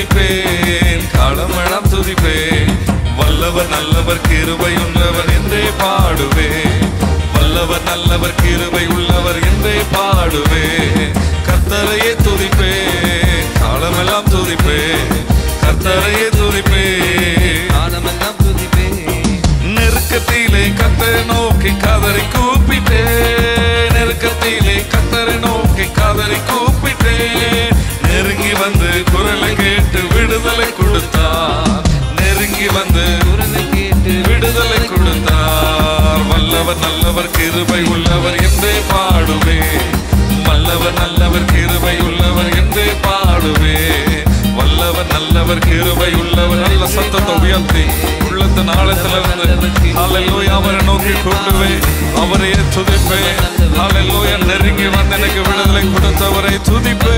துதிப்பேன் காலமெல்லாம் துதிப்பேன் வல்லவர் நல்லவர் கிருபை உள்ளவர் என்றே பாடுவேன் வல்லவர் நல்லவர் கிருபை உள்ளவர் என்றே பாடுவேன் கர்த்தரையே துதிப்பேன் காலமெல்லாம் துதிப்பேன் கர்த்தரையே துதிப்பேன் காலமெல்லாம் துதிப்பேன் நெருக்கத்திலே கத்தரை நோக்கி கதறி கூப்பிட்டேன் நெருக்கத்திலே கத்தரை நோக்கி கதறி கூப்பிட்டேன் நெருங்கி வந்து குரலை கேட்டு விடுதலை கொடுத்தார் நெருங்கி வந்து குரலை கேட்டு விடுதலை கொடுத்தார் வல்லவர் நல்லவர் கிருபை உள்ளவர் என்றே பாடுவே வல்லவர் நல்லவர் கிருபை உள்ளவர் என்றே பாடுவே வல்லவர் நல்லவர் கிருபை உள்ளவர் நல்ல சத்தத்தை உயர்த்தி உள்ளத்தின் ஆழத்திலிருந்து ஹalleluya அவரை நோக்கி கூப்பிடுவே அவரையே துதிப்பே ஹalleluya நெருங்கி வந்து எனக்கு விடுதலை கொடுத்தவரை துதிப்பே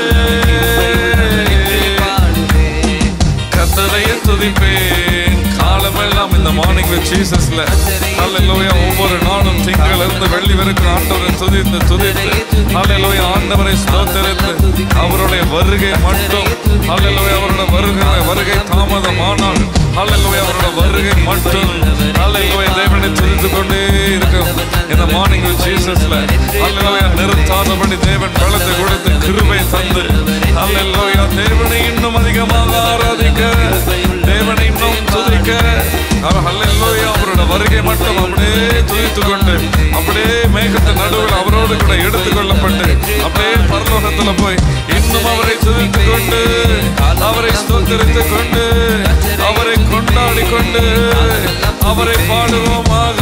பாடுவேன் கத்தரையே துதிப்பேன் காலமெல்லாம் இந்த மார்னிங் வித் ஜீசஸ்ல ஹalleluya ஒவ்வொரு நாளும் திங்கள் இருந்து வெள்ளி வரைக்கும் ஆண்டவரை துதித்து துதித்து ஹalleluya ஆண்டவரை ஸ்தோத்தரித்து அவருடைய வருகை மட்டும் ஹalleluya அவருடைய வருகை வருகை தாமதமானால் ஹalleluya அவருடைய வருகை மட்டும் ஹalleluya தேவனை துதித்து கொண்டே இருக்கும் இந்த மார்னிங் வித் ஜீசஸ்ல ஹalleluya நிறுத்தாதபடி தேவன் பலத்தை கொடுத்து கிருபை தந்து ஹalleluya தேவனை இன்னும் அதிகமாக ஆராதிக்க தேவனை இன்னும் துதிக்க அவர் ஹalleluya அவரோட வருகை மட்டும் அப்படியே துதித்து கொண்டு அப்படியே மேகத்தின் நடுவில் அவரோடு கூட எடுத்துக் கொள்ளப்பட்டு அப்படியே பரலோகத்துல போய் இன்னும் அவரை துதித்து கொண்டு அவரை ஸ்தோத்தரித்து கொண்டு அவரை கொண்டாடி கொண்டு அவரை பாடுவோமாக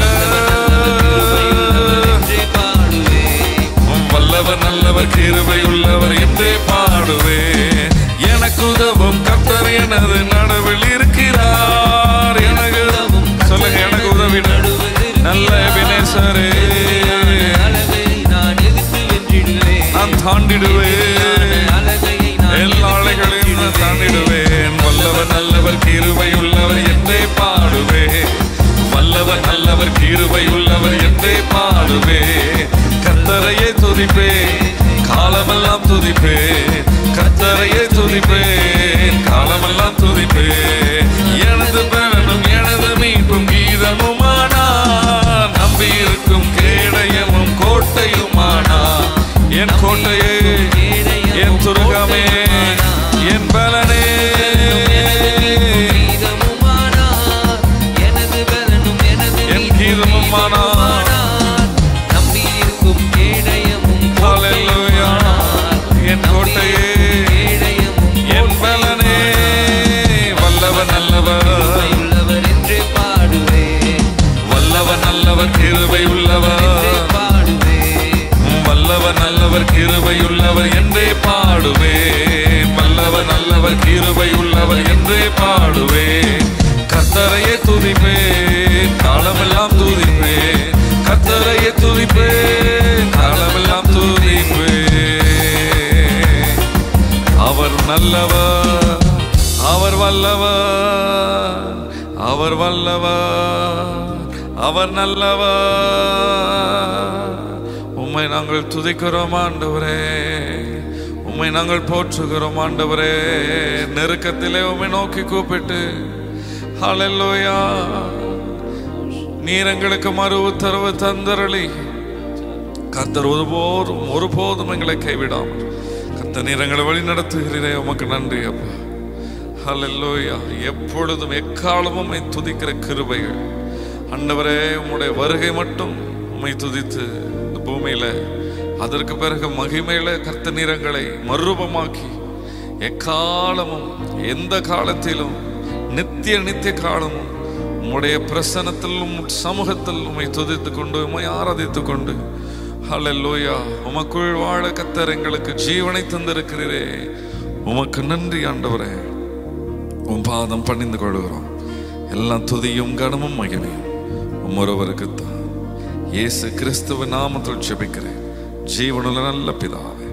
என்றே பாடுவேன் வல்லவர் நல்லவர் கிருபை உள்ளவர் என்றே பாடுவே எனக்கு உதவும் கர்த்தர் எனது நடுவில் இருக்கிறார் எனக்கு சொல்லுங்க எனக்கு உதவிட நல்ல வினேசரே அழகை நான் எதிர்த்து வென்றிடுவேன் நான் தாண்டிடுவேன் அழகையை நான் எல்லா அலைகளையும் நான் தாண்டிடுவேன் வல்லவர் நல்லவர் கிருபை உள்ளவர் என்றே பாடுவே வல்லவர் நல்லவர் கிருபை உள்ளவர் என்றே பாடுவே கத்தரையே துதிப்பேன் காலமெல்லாம் துதிப்பேன் கத்தரையே துதிப்பேன் காலமெல்லாம் துதிப்பேன் எனது பலனும் எனது மீட்பும் கீதமுமானார் நம்பியிருக்கும் கேடயமும் கோட்டையுமானா என் கோட்டையே என் துருகமே என் பலனே கீதமுமானார், எனது பலனும் எனது என் கீதமுமானார். நம்பியிருக்கும் கேடயமும் ஹalleluya என் கோட்டையே கேடயமும் என் பலனே வல்லவர் நல்லவர் உள்ளவர் என்றே பாடுவேன் வல்லவர் நல்லவர் கிருபை உள்ளவர் பாடுவேன் வல்லவர் நல்லவர் கிருபை உள்ளவர் என்றே பாடுவே வல்லவர் நல்லவர் கிருபை உள்ளவர் என்றே பாடுவே கத்தரையே துதிப்பேன் காலமெல்லாம் துதிப்பேன் கத்தரையே துதிப்பேன் காலமெல்லாம் துதிப்பேன் அவர் நல்லவர் அவர் வல்லவர் அவர் வல்லவர் அவர் நல்லவர் உம்மை நாங்கள் துதிக்கிறோம் ஆண்டவரே உம்மை நாங்கள் போற்றுகிறோம் ஆண்டவரே நெருக்கத்திலே உம்மை நோக்கி கூப்பிட்டு ஹalleluya நீர் எங்களுக்கு மறு உத்தரவு தந்தரளி கர்த்தர் ஒருபோதும் ஒருபோதும் எங்களை கைவிடாமல் கர்த்தர் நீர் எங்களை வழி நடத்துகிறீரே உமக்கு நன்றி அப்பா ஹalleluya எப்பொழுதும் எக்காலமும் உம்மை துதிக்கிற கிருபைகள் ஆண்டவரே உம்முடைய வருகை மட்டும் உம்மை துதித்து இந்த பூமியில அதற்கு பிறகு மகிமையில கர்த்த நிறங்களை மறுரூபமாக்கி எக்காலமும் எந்த காலத்திலும் நித்திய நித்திய காலமும் உம்முடைய பிரசனத்தில் உம் சமூகத்தில் உம்மை துதித்து கொண்டு உம்மை ஆராதித்து கொண்டு ஹalleluya உமக்குள் வாழ கத்தர் எங்களுக்கு ஜீவனை தந்திருக்கிறீரே உமக்கு நன்றி ஆண்டவரே உன் பாதம் பணிந்து கொள்கிறோம் எல்லாம் துதியும் கனமும் மகிமையும் உம் ஒருவருக்கு தான் இயேசு கிறிஸ்துவ நாமத்தில் ஜெபிக்கிறேன் ஜீவனுள்ள நல்ல பிதாவே